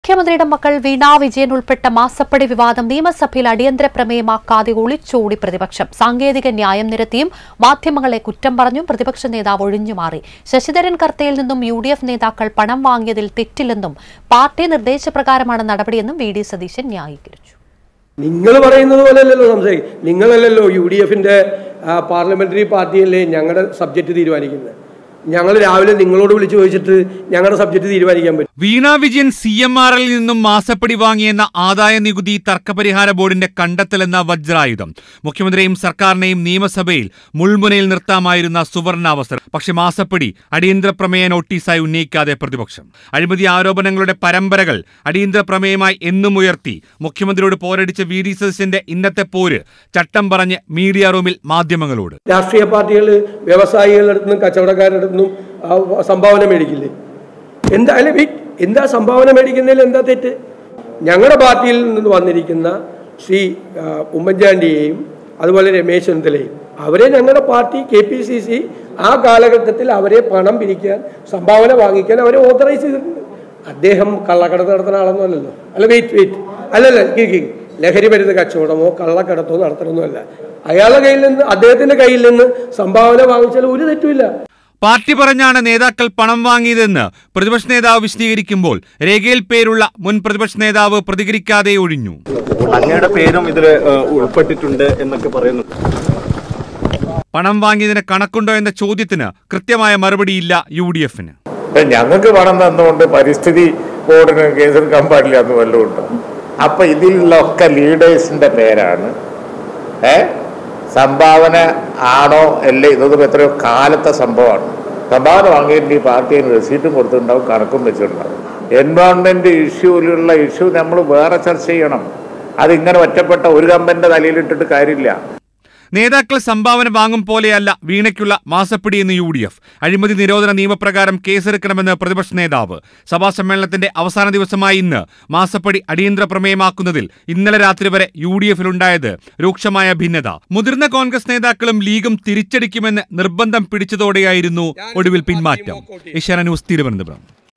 മുഖ്യമന്ത്രിയുടെ മക്കൾ വീണ വിജയൻ ഉൾപ്പെട്ട മാസപ്പടി വിവാദം നിയമസഭയിൽ അടിയന്തര പ്രമേയമാക്കാതെ ഒളിച്ചോടി പ്രതിപക്ഷം സാങ്കേതിക ന്യായം നിരത്തിയും മാധ്യമങ്ങളെ കുറ്റം പറഞ്ഞും പ്രതിപക്ഷ നേതാവ് ഒഴിഞ്ഞുമാറി ശശിധരൻ കർത്തയിൽ നിന്നും യു ഡി എഫ് നേതാക്കൾ പണം വാങ്ങിയതിൽ തെറ്റില്ലെന്നും പാർട്ടി നിർദ്ദേശപ്രകാരമാണ് നടപടിയെന്നും വി ഡി സതീശൻ ന്യായീകരിച്ചു നിങ്ങൾ പറയുന്നത് പോലെയല്ലല്ലോ സംസാരിക്കും നിങ്ങളല്ലല്ലോ യു ഡി എഫിൻ്റെ പാർലമെന്ററി പാർട്ടിയല്ലേ ഞങ്ങളുടെ സബ്ജക്റ്റ് തീരുമാനിക്കുന്നത് ഞങ്ങൾ രാവിലെ നിങ്ങളോട് വിളിച്ച് ചോദിച്ചിട്ട് ഞങ്ങളുടെ സബ്ജക്റ്റ് തീരുമാനിക്കാൻ പറ്റും Veena Vijayan C M R L നിന്നും മാസപ്പടി വാങ്ങിയെന്ന ആദായ നികുതി തർക്കപരിഹാര ബോർഡിന്റെ കണ്ടെത്തലെന്ന വജ്രായുധം മുഖ്യമന്ത്രിയെയും സർക്കാരിനെയും നിയമസഭയിൽ മുൾമുനയിൽ നിർത്താമായിരുന്ന സുവർണാവസരം പക്ഷെ മാസപ്പടി അടിയന്തര പ്രമേയ നോട്ടീസായി ഉന്നയിക്കാതെ പ്രതിപക്ഷം അഴിമതി ആരോപണങ്ങളുടെ പരമ്പരകൾ അടിയന്തര പ്രമേയമായി എന്നും ഉയർത്തി മുഖ്യമന്ത്രിയോട് പോരടിച്ച വി ഡി സതീശന്റെ ഇന്നത്തെ പോര് ചട്ടം പറഞ്ഞ് മീഡിയ റൂമിൽ മാധ്യമങ്ങളോട് രാഷ്ട്രീയ പാർട്ടികൾ വ്യവസായികളുടെ അടുത്തുനിന്നും കച്ചവടക്കാരുടെ അടുത്തുനിന്നും ആ, സംഭാവന മേടിക്കില്ലേ എന്താ അല്ലെ വെയിറ്റ് എന്താ സംഭാവന മേടിക്കുന്നതിൽ എന്താ തെറ്റ് ഞങ്ങളുടെ പാർട്ടിയിൽ നിന്ന് വന്നിരിക്കുന്ന ശ്രീ ആ, ഉമ്മൻചാണ്ടിയെയും അതുപോലെ രമേശ് ചെന്നിത്തലയും അവരെ ഞങ്ങളുടെ party K P C C ആ കാലഘട്ടത്തിൽ അവരെ പണം പിരിക്കാൻ സംഭാവന വാങ്ങിക്കാൻ അവരെ ഓത്തറൈസ് ചെയ്തിട്ടുണ്ട് അദ്ദേഹം കള്ളക്കടത്ത് നടത്തുന്ന ആളൊന്നും അല്ലല്ലോ അല്ല വെയിറ്റ് വെയിറ്റ് അല്ലല്ല കേക്ക് ലഹരി മരുന്ന് കച്ചവടമോ കള്ളക്കടത്തോ നടത്തണമെന്നല്ല അയാളുടെ കയ്യിൽ നിന്ന് അദ്ദേഹത്തിന്റെ കയ്യിൽ നിന്ന് സംഭാവന വാങ്ങിച്ചാൽ ഒരു തെറ്റുമില്ല പാർട്ടി പറഞ്ഞാണ് നേതാക്കൾ പണം വാങ്ങിയതെന്ന് പ്രതിപക്ഷ നേതാവ് വിശദീകരിക്കുമ്പോൾ രേഖയിൽ പേരുള്ള മുൻ പ്രതിപക്ഷ നേതാവ് പ്രതികരിക്കാതെ ഒഴിഞ്ഞു അങ്ങയുടെ പേരും ഇതിൽ ഉൾപ്പെട്ടിട്ടുണ്ട് എന്നൊക്കെ പറയുന്നു പണം വാങ്ങിയതിന് കണക്കുണ്ടോ എന്ന ചോദ്യത്തിന് കൃത്യമായ മറുപടിയില്ല യു ഡി എഫിന് ഞങ്ങൾക്ക് പണം തന്നുകൊണ്ട് പരിസ്ഥിതി ബോർഡിന് കേസെടുക്കാൻ പാടില്ല എന്ന് വല്ലതും ഉണ്ടോ അപ്പൊ ഇതിലൊക്കെ ലീഡേഴ്സിന്റെ പേരാണ് ഏ സംഭാവന ആണോ അല്ലേ ഇതൊന്നും എത്രയോ കാലത്തെ സംഭവമാണ് സംഭാവന വാങ്ങിയിട്ട് ഈ പാർട്ടിയിൽ റെസീറ്റും കൊടുത്തിട്ടുണ്ടാവും കണക്കും വെച്ചിട്ടുണ്ടാവും എൻവയോൺമെന്റ് ഇഷ്യൂവിലുള്ള ഇഷ്യൂ നമ്മൾ വേറെ ചർച്ച ചെയ്യണം അതിങ്ങനെ ഒറ്റപ്പെട്ട ഒരു കമ്പന്റെ തലയിലിട്ടിട്ട് കാര്യമില്ല നേതാക്കൾ സംഭാവന വാങ്ങും പോലെയല്ല വീണയ്ക്കുള്ള മാസപ്പിടി എന്ന് യു ഡി എഫ് അഴിമതി നിരോധന നിയമപ്രകാരം കേസെടുക്കണമെന്ന് പ്രതിപക്ഷ നേതാവ് സഭാ സമ്മേളനത്തിന്റെ അവസാന ദിവസമായ ഇന്ന് മാസപ്പടി അടിയന്തര പ്രമേയമാക്കുന്നതിൽ ഇന്നലെ രാത്രി വരെ യു ഡി എഫിലുണ്ടായത് രൂക്ഷമായ ഭിന്നത മുതിർന്ന കോൺഗ്രസ് നേതാക്കളും ലീഗും തിരിച്ചടിക്കുമെന്ന് നിർബന്ധം പിടിച്ചതോടെയായിരുന്നു ഒടുവിൽ പിന്മാറ്റം ഏഷ്യാന ന്യൂസ് തിരുവനന്തപുരം